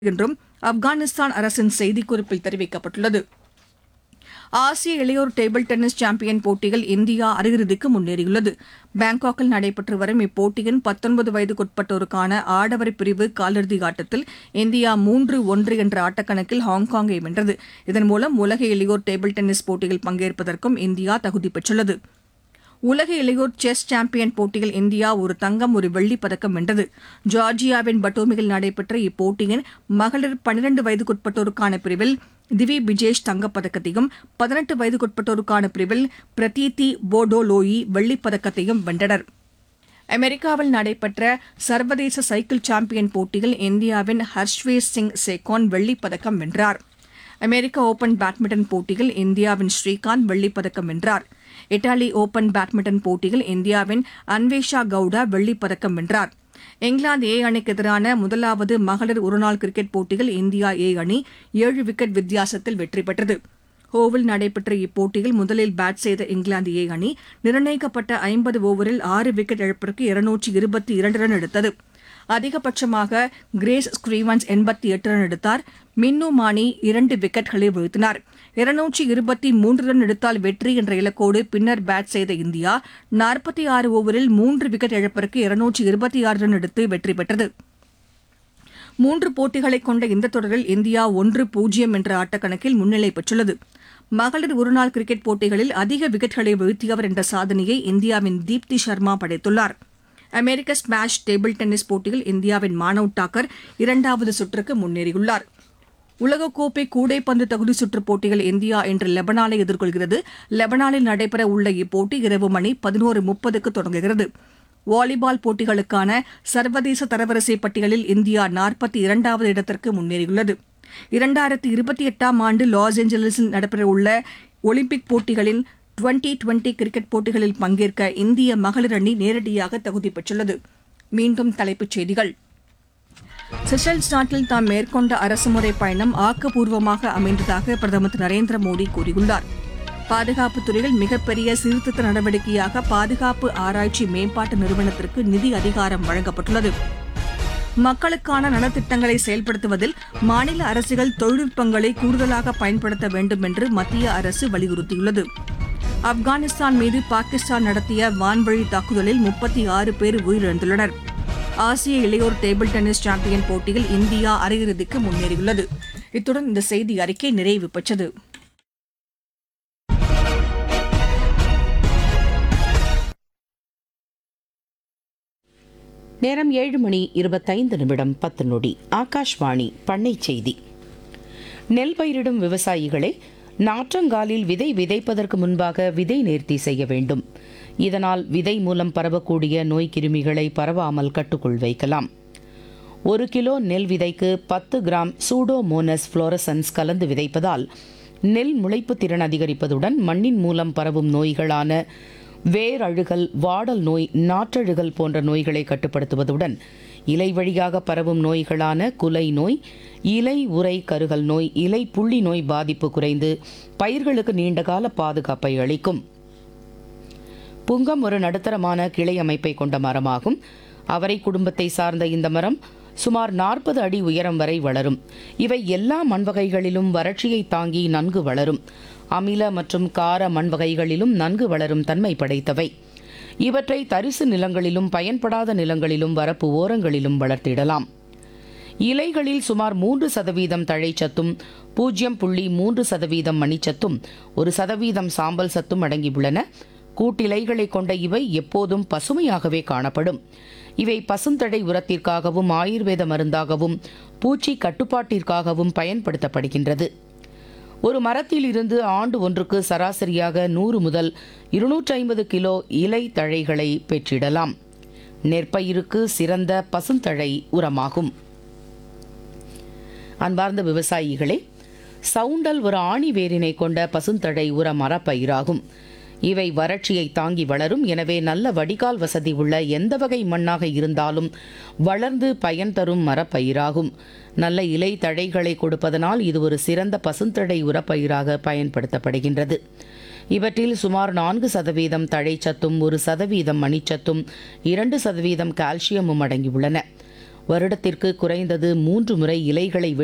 என்றும் ஆப்கானிஸ்தான் அரசின் செய்திக்குறிப்பில் தெரிவிக்கப்பட்டுள்ளது ஆசிய இளையோர் டேபிள் டென்னிஸ் சாம்பியன் போட்டியில் இந்தியா அரையிறுதிக்கு முன்னேறியுள்ளது பாங்காக்கில் நடைபெற்று வரும் இப்போட்டியின் பத்தொன்பது வயதுக்குட்பட்டோருக்கான ஆடவர் பிரிவு காலிறுதி ஆட்டத்தில் இந்தியா மூன்று ஒன்று என்ற ஆட்டக்கணக்கில் ஹாங்காங்கை வென்றது இதன் மூலம் உலக இளையோர் டேபிள் டென்னிஸ் போட்டியில் பங்கேற்பதற்கும் இந்தியா தகுதி பெற்றுள்ளது உலக இளையோர் செஸ் சாம்பியன் போட்டியில் இந்தியா ஒரு தங்கம் ஒரு வெள்ளிப் பதக்கம் வென்றது ஜார்ஜியாவின் பட்டோமியில் நடைபெற்ற இப்போட்டியின் மகளிர் பனிரண்டு வயதுக்குட்பட்டோருக்கான பிரிவில் திவி பிஜேஷ் தங்கப்பதக்கத்தையும் பதினெட்டு வயதுக்குட்பட்டோருக்கான பிரிவில் பிரதீதி போடோலோயி வெள்ளிப் பதக்கத்தையும் வென்றனர் அமெரிக்காவில் நடைபெற்ற சர்வதேச சைக்கிள் சாம்பியன் போட்டியில் இந்தியாவின் ஹர்ஷ்வேஷ் சிங் சேகோன் வெள்ளிப் பதக்கம் வென்றார் அமெரிக்க ஓபன் பேட்மிண்டன் போட்டியில் இந்தியாவின் ஸ்ரீகாந்த் வெள்ளிப் பதக்கம் வென்றார் இத்தாலி ஓபன் பேட்மிண்டன் போட்டியில் இந்தியாவின் அன்வேஷா கவுடா வெள்ளிப் பதக்கம் வென்றார் இங்கிலாந்து ஏ அணிக்கு எதிரான முதலாவது மகளிர் ஒருநாள் கிரிக்கெட் போட்டியில் இந்தியா ஏ அணி ஏழு விக்கெட் வித்தியாசத்தில் வெற்றி பெற்றது ஹோவில் நடைபெற்ற இப்போட்டியில் முதலில் பேட் செய்த இங்கிலாந்து ஏ அணி நிர்ணயிக்கப்பட்ட ஐம்பது ஓவரில் ஆறு விக்கெட் இழப்பிற்கு இருநூற்றி இருபத்தி இரண்டு ரன் எடுத்தது அதிகபட்சமாக கிரேஸ் ஸ்க்ரீவன்ஸ் எண்பத்தி எட்டு ரன் எடுத்தார் மின்னு மானி இரண்டு விக்கெட்களை வீழ்த்தினார் இருநூற்றி இருபத்தி மூன்று ரன் எடுத்தால் வெற்றி என்ற இலக்கோடு பின்னர் பேட் செய்த இந்தியா நாற்பத்தி ஆறு ஓவரில் மூன்று விக்கெட் இழப்பிற்கு இருநூற்றி இருபத்தி ஆறு ரன் எடுத்து வெற்றி பெற்றது மூன்று போட்டிகளை கொண்ட இந்த தொடரில் இந்தியா ஒன்று பூஜ்ஜியம் என்ற ஆட்டக்கணக்கில் முன்னிலை பெற்றுள்ளது மகளிர் ஒருநாள் கிரிக்கெட் போட்டிகளில் அதிக விக்கெட்களை வீழ்த்தியவர் என்ற சாதனையை இந்தியாவின் தீப்தி சர்மா படைத்துள்ளார் அமெரிக்க ஸ்மாஷ் டேபிள் டென்னிஸ் போட்டியில் இந்தியாவின் மானவ் டாக்கர் இரண்டாவது சுற்றுக்கு முன்னேறியுள்ளார் உலகக்கோப்பை கூடைப்பந்து தகுதி சுற்றுப் போட்டியில் இந்தியா இன்று லெபனானை எதிர்கொள்கிறது லெபனானில் நடைபெற உள்ள இப்போட்டி இரவு மணி பதினோரு முப்பதுக்கு தொடங்குகிறது வாலிபால் போட்டிகளுக்கான சர்வதேச தரவரிசை பட்டியலில் இந்தியா நாற்பத்தி இரண்டாவது இடத்திற்கு முன்னேறியுள்ளது இரண்டாயிரத்தி இருபத்தி எட்டாம் ஆண்டு லாஸ் ஏஞ்சலிஸில் நடைபெறவுள்ள ஒலிம்பிக் போட்டிகளின் டுவெண்டி டுவெண்டி கிரிக்கெட் போட்டிகளில் பங்கேற்க இந்திய மகளிர் அணி நேரடியாக தகுதி பெற்றுள்ளது மீண்டும் தலைப்புச் செய்திகள் செஷல்ஸ் நாட்டில் தாம் மேற்கொண்ட அரசுமுறை பயணம் ஆக்கப்பூர்வமாக அமைந்ததாக பிரதமர் திரு நரேந்திர மோடி கூறியுள்ளார் பாதுகாப்புத் துறையில் மிகப்பெரிய சீர்திருத்த நடவடிக்கையாக பாதுகாப்பு ஆராய்ச்சி மேம்பாட்டு நிறுவனத்திற்கு நிதி அதிகாரம் வழங்கப்பட்டுள்ளது மக்களுக்கான நலத்திட்டங்களை செயல்படுத்துவதில் மாநில அரசுகள் தொழில்நுட்பங்களை கூடுதலாக பயன்படுத்த வேண்டும் என்று மத்திய அரசு வலியுறுத்தியுள்ளது ஆப்கானிஸ்தான் மீது பாகிஸ்தான் நடத்திய வான்வழி தாக்குதலில் முப்பத்தி ஆறு பேர் உயிரிழந்துள்ளனர் ஆசிய இளையோர் டேபிள் டென்னிஸ் சாம்பியன் போட்டியில் இந்தியா அரையிறுதிக்கு முன்னேறியுள்ளது இத்துடன் இந்த செய்தி அறிக்கை நிறைவு பெற்றது நேரம் ஏழு மணி இருபத்தைந்து நிமிடம் பத்து நொடி ஆகாஷ்வாணி பண்ணை செய்தி நெல் பயிரிடும் விவசாயிகளே நாற்றங்காலில் விதை விதைப்பதற்கு முன்பாக விதை நேர்த்தி செய்ய வேண்டும் இதனால் விதை மூலம் பரவக்கூடிய நோய் கிருமிகளை பரவாமல் கட்டுக்குள் வைக்கலாம் ஒரு கிலோ நெல் விதைக்கு பத்து கிராம் சூடோமோனஸ் ஃப்ளோரசன்ஸ் கலந்து விதைப்பதால் நெல் முளைப்பு திறன் அதிகரிப்பதுடன் மண்ணின் மூலம் பரவும் நோய்களான வேரழுகல் வாடல் நோய் நாற்றழுகல் போன்ற நோய்களை கட்டுப்படுத்துவதுடன் இலை வழியாக பரவும் நோய்களான குலை நோய் இலை உறை கருகல் நோய் இலை புள்ளி நோய் பாதிப்பு குறைந்து பயிர்களுக்கு நீண்டகால பாதுகாப்பை அளிக்கும் புங்கம் ஒரு நடுத்தரமான கிளை அமைப்பை கொண்ட மரமாகும் அவரை குடும்பத்தை சார்ந்த இந்த மரம் சுமார் நாற்பது அடி உயரம் வரை வளரும் இவை எல்லா மண் வகைகளிலும் வறட்சியை தாங்கி நன்கு வளரும் அமில மற்றும் கார மண் வகைகளிலும் நன்கு வளரும் தன்மை படைத்தவை இவற்றை தரிசு நிலங்களிலும் பயன்படாத நிலங்களிலும் வரப்பு ஓரங்களிலும் வளர்த்திடலாம் இலைகளில் சுமார் மூன்று சதவீதம் தழைச்சத்தும் பூஜ்ஜியம் புள்ளி மூன்று சதவீதம் மணிச்சத்தும் ஒரு சதவீதம் சாம்பல் சத்தும் அடங்கியுள்ளன கூட்டிலைகளை கொண்ட இவை எப்போதும் பசுமையாகவே காணப்படும் இவை பசுந்தடை உரத்திற்காகவும் ஆயுர்வேத மருந்தாகவும் பூச்சி கட்டுப்பாட்டிற்காகவும் பயன்படுத்தப்படுகின்றது ஒரு மரத்தில் இருந்து ஆண்டு ஒன்றுக்கு சராசரியாக நூறு முதல் இருநூற்றி ஐம்பது கிலோ இலை தழைகளை பெற்றிடலாம் நெற்பயிருக்கு சிறந்த பசுந்தழை உரமாகும் அன்பார்ந்த விவசாயிகளே சவுண்டல் ஒரு ஆணி வேரினை கொண்ட பசுந்தழை உர மரப்பயிராகும் இவை வறட்சியை தாங்கி வளரும் எனவே நல்ல வடிகால் வசதி உள்ள எந்த வகை மண்ணாக இருந்தாலும் வளர்ந்து பயன் தரும் மரப்பயிராகும் நல்ல இலை தழைகளை கொடுப்பதனால் இது ஒரு சிறந்த பசுந்தழை உரப்பயிராக பயன்படுத்தப்படுகின்றது இவற்றில் சுமார் நான்கு சதவீதம் தழைச்சத்தும் ஒரு சதவீதம் மணிச்சத்தும் இரண்டு சதவீதம் கால்சியமும் அடங்கியுள்ளன வருடத்திற்கு குறைந்தது மூன்று முறை இலைகளை